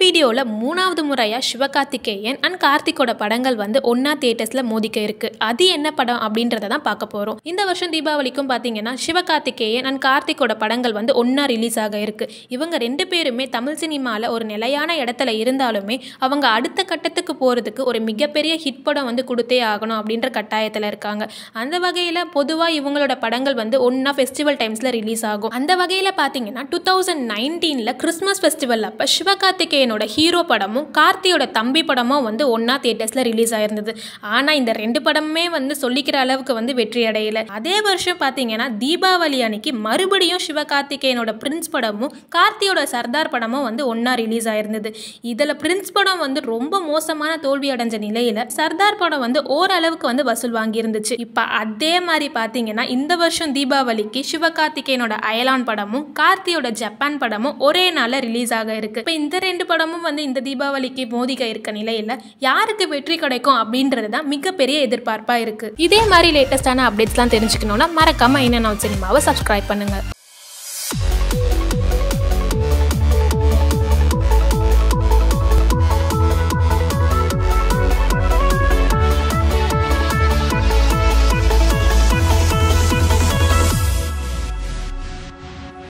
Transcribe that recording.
வீடியோவில் மூணாவது முறையாக சிவகார்த்திகேயன் அண்ட் கார்த்திக்கோட படங்கள் வந்து ஒன்றா தியேட்டர்ஸில் மோதிக்க இருக்கு அது என்ன படம் அப்படின்றத தான் பார்க்க போகிறோம் இந்த வருஷம் தீபாவளிக்கும் பார்த்தீங்கன்னா சிவகார்த்திகேயன் அண்ட் கார்த்திக்கோட படங்கள் வந்து ஒன்றா ரிலீஸ் ஆக இருக்கு இவங்க ரெண்டு பேருமே தமிழ் சினிமாவில் ஒரு நிலையான இடத்துல இருந்தாலுமே அவங்க அடுத்த கட்டத்துக்கு போகிறதுக்கு ஒரு மிகப்பெரிய ஹிட் படம் வந்து கொடுத்தே ஆகணும் அப்படின்ற கட்டாயத்தில் இருக்காங்க அந்த வகையில் பொதுவாக இவங்களோட படங்கள் வந்து ஒன்றா ஃபெஸ்டிவல் டைம்ஸில் ரிலீஸ் ஆகும் அந்த வகையில் பார்த்தீங்கன்னா டூ தௌசண்ட் நைன்டீனில் கிறிஸ்மஸ் ஃபெஸ்டிவல் அப்போ சிவகார்த்திகேயனோட ஹீரோ படமும் கார்த்தியோட தம்பி படமும் வந்து ஒன்றா தியேட்டர்ஸில் ரிலீஸ் ஆயிருந்தது ஆனால் இந்த ரெண்டு படமுமே வந்து சொல்லிக்கிற அளவுக்கு வந்து வெற்றி அடையல அதே வருஷம் பார்த்தீங்கன்னா தீபாவளி அன்னைக்கு மறுபடியும் சிவகார்த்திகேயனோட பிரின்ஸ் படமும் கார்த்தியோட சர்தார் படமும் வந்து ஒன்றா ரிலீஸ் ஆயிருந்தது இதில் பிரின்ஸ் படம் வந்து ரொம்ப மோசமான தோல்வி அடைஞ்ச நிலையில் சர்தார் படம் வந்து ஓரளவுக்கு வந்து வசூல் வாங்கியிருந்துச்சு இப்போ அதே மாதிரி பார்த்தீங்கன்னா இந்த வருஷம் தீபாவளிக்கு சிவகார்த்திகேயனோட அயலான் படமும் கார்த்தியோட ஜப்பான் படமும் ஒரே நாளில் ரிலீஸ் ஆக இருக்கு இப்போ இந்த ரெண்டு படமும் வந்து இந்த தீபாவளிக்கு மோதிக்க இருக்க நிலையில் யாருக்கு வெற்றி கிடைக்கும் அப்படின்றது தான் மிகப்பெரிய எதிர்பார்ப்பாக இருக்கு இதே மாதிரி லேட்டஸ்டான அப்டேட்ஸ்லாம் தெரிஞ்சுக்கணும்னா மறக்காம என்ன சினிமாவை சப்ஸ்கிரைப் பண்ணுங்க